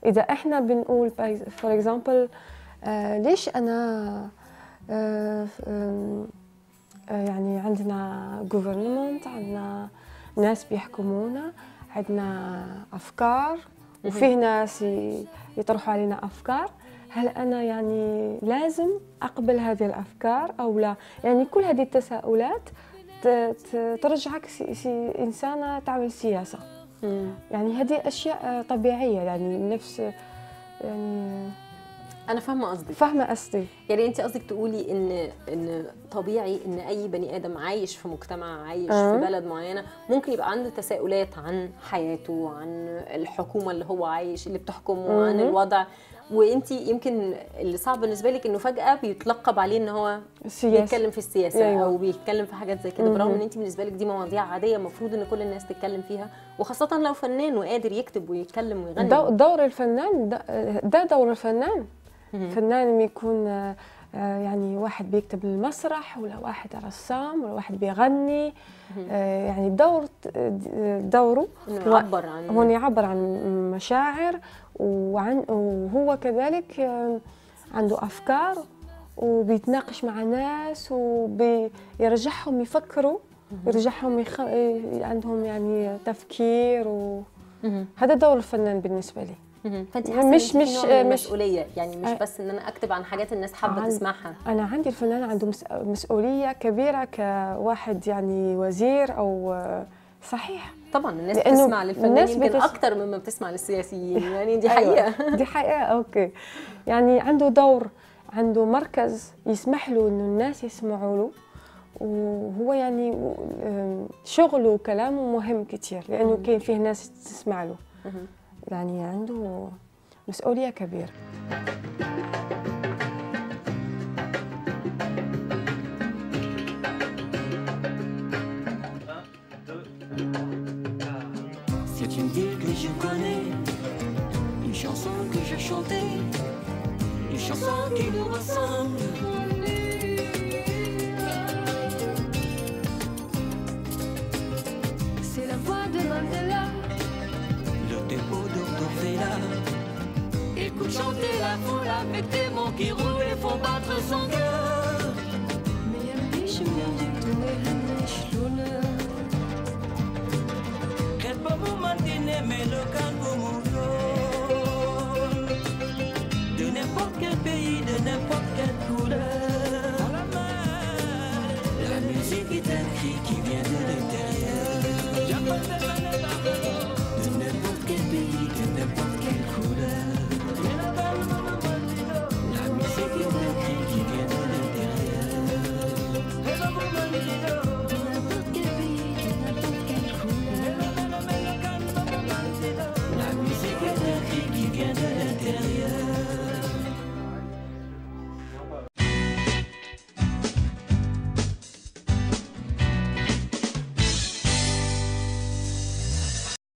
اذا احنا بنقول فور اكزامبل ليش انا آه، آم، آه، يعني عندنا جوفرنمنت عندنا ناس بيحكمونا عندنا افكار وفيه ناس ي- يطرحوا علينا افكار هل انا يعني لازم اقبل هذه الافكار او لا يعني كل هذه التساؤلات ت- ت- ترجعك سي سي انسانه تعمل سياسه مم. يعني هذه اشياء آه، طبيعيه يعني نفس يعني انا فاهمه قصدك فاهمه قصدي يعني انت قصدك تقولي ان ان طبيعي ان اي بني ادم عايش في مجتمع عايش أه. في بلد معينه ممكن يبقى عنده تساؤلات عن حياته عن الحكومه اللي هو عايش اللي بتحكمه عن مهم. الوضع وانت يمكن اللي صعب بالنسبه لك انه فجاه بيتلقب عليه ان هو السياسه بيتكلم في السياسه أيوة. او بيتكلم في حاجات زي كده مهم. برغم ان انت بالنسبه لك دي مواضيع عاديه المفروض ان كل الناس تتكلم فيها وخاصه لو فنان وقادر يكتب ويتكلم ويغني دو- دور الفنان ده, ده دور الفنان مهم. الفنان لما يكون آه، آه، يعني واحد بيكتب للمسرح ولا واحد رسام ولا واحد بيغني آه، يعني دور دوره انه هو- يعبر عن هو إنه يعبر عن مشاعر وعن وهو كذلك آه، عنده أفكار وبيتناقش مع ناس وبيرجعهم يفكروا يرجعهم يخ... عندهم يعني تفكير مهم. وهذا دور الفنان بالنسبة لي مهم. فانت مش- حاسه مش- مش مش- مش مش- مسؤوليه يعني مش آه. بس ان انا اكتب عن حاجات الناس حابه عن- تسمعها أنا عندي الفنان عنده مس- مسؤولية كبيرة كواحد يعني وزير أو صحيح طبعا الناس لأنه بتسمع للفنان الناس يمكن بتس- اكتر مما بتسمع للسياسيين يعني دي أيوة، حقيقه دي حقيقة أوكي يعني عنده دور عنده مركز يسمح له إنه الناس يسمعوا له وهو يعني آم، شغله وكلامه مهم كتير لأنه كاين فيه ناس تسمع له مهم. يعني عنده مسؤولية كبيرة C'est une ville que je connais, une chanson que je chantais, une chanson qui nous ressemble. C'est la voix de Mandela. Le dépôt d'Orvela. Écoute chanter la foule avec des mots qui roulent et font battre son cœur. Mais elle dit, je viens du tout, mais elle est chelou. Red Babu Mantine, mais le calme